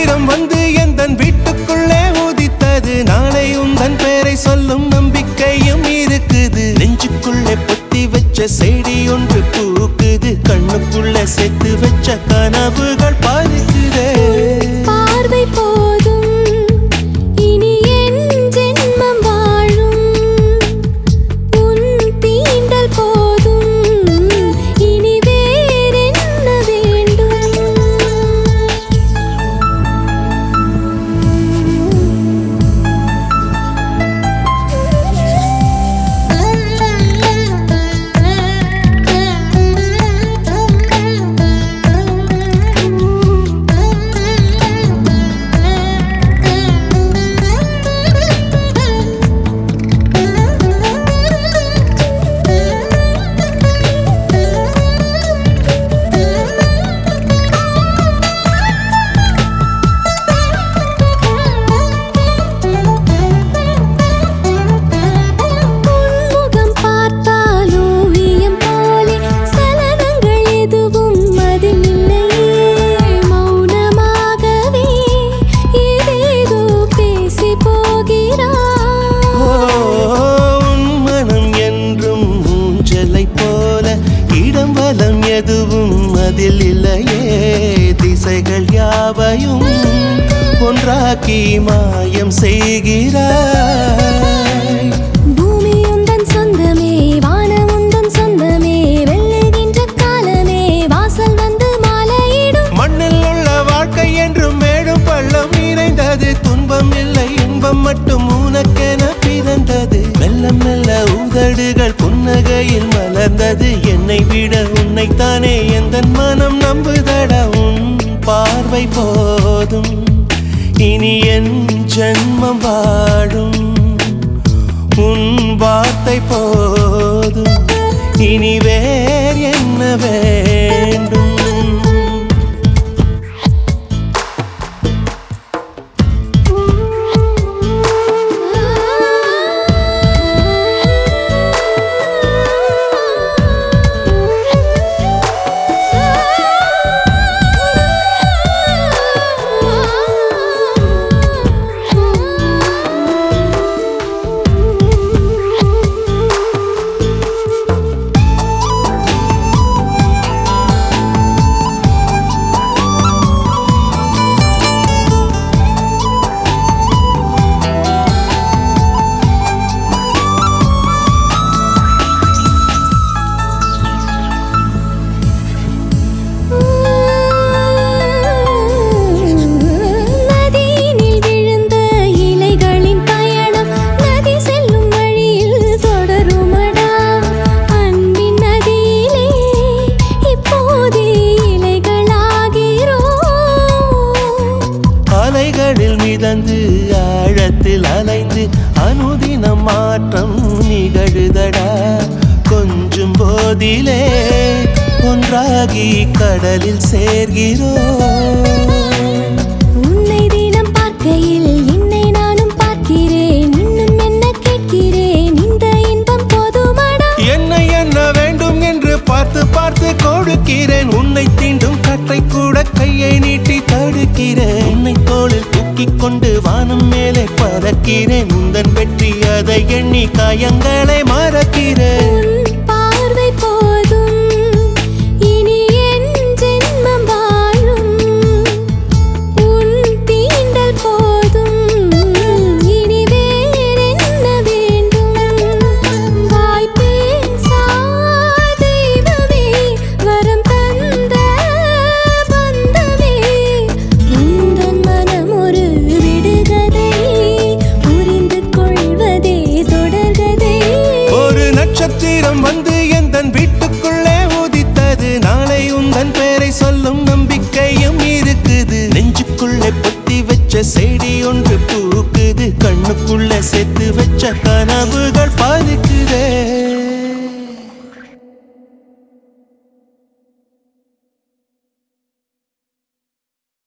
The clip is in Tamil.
நட்சத்திரம் வந்து எந்தன் வீட்டுக்குள்ளே உதித்தது நாளை உந்தன் பெயரை சொல்லும் நம்பிக்கையும் இருக்குது நெஞ்சுக்குள்ளே பொத்தி வச்ச செடி ஒன்று பூக்குது கண்ணுக்குள்ளே சேர்த்து வச்ச கனவுகள் பறிக்குதே பார்வை போதும் இனி என் ஜென்மம் வாழும் உன் தீண்டல் போதும் இனி வேறென்ன வேண்டும் உன்முகம் பார்த்தால் ஓவியம் போலே சலனங்கள் எதுவும் அதில் இல்லையே மௌனமாகவே ஏதேதோ பேசி போகிறாய் உன் மனம் என்றும் ஊஞ்சலை போல இடம் வலம் எதுவும் அதில் இல்லையே திசைகள் யாவையும் ஒன்றாக்கி மாயம் செய்கிறாய் பூமி உந்தன் சொந்தமே வானம் உந்தன் சொந்தமே வெல்லுகின்ற காலமே வாசல் வந்து மாலையிடும் மண்ணில் உள்ள வாழ்க்கை என்றும் மேடும் பள்ளம் இணைந்தது துன்பம் இல்லை இன்பம் மட்டும் உனக்கென பிறந்தது மெல்ல மெல்ல உதடுகள் புன்னகையில் மலர்ந்தது என்னை விட உன்னைத்தானே எந்த மனம் நம்புதடா உன் பார்வை போதும் இனி என் ஜென்மம் வாழும் உன் வார்த்தை போதும் இனி வேறு என்ன வேண்டும் நதியினில் விழுந்த இலைகளின் பயணம் நதி செல்லும் வழியில் தொடருமடா அன்பின் நதியிலே இப்போதே இலைகளாகிறோம் அலைகளில் மிதந்து ஆழத்தில் அலைந்து அனுதினம் மாற்றம் நிகழுதடா கொஞ்சம் போதிலே ஒன்றாகி கடலில் சேர்கிறோம் உன்னை தினம் பார்க்கையில் என்னை நானும் பார்க்கிறேன் இன்னும் என்ன கேட்கிறேன் இந்த இன்பம் போதுமடா என்ன என்ன வேண்டும் என்று பார்த்து பார்த்து கொடுக்கிறேன் உன்னை தீண்டும் கற்றை கூட கையை நீட்டி தடுக்கிறேன் உன்னை தோளில் தூக்கிக் கொண்டு வானம் மேலே பறக்கிறேன் உந்தன் வெற்றி அதை எண்ணி காயங்களை மறக்கிறேன் உன் பார்வை போதும் இனி என் ஜென்மம் வாழும் உன் தீண்டல் போதும் இனி வேறென்ன வேண்டும் வாய் பேசா தெய்வமே வரம் தந்த பந்தமே உந்தன் மனம் ஒரு விடுகதை புரிந்து கொள்வதே தொடர்கதை ஒரு நட்சத்திரம் வந்து எந்தன் வீட்டுக்குள்ளே உதித்தது நாளை உந்தன் பெயரை சொல்லும் நம்பிக்கையும் இருக்குது நெஞ்சுக்குள்ளே பொத்தி வச்ச செடி ஒன்று பூக்குது கண்ணுக்குள்ளே சேர்த்து வச்ச கனவுகள் பறி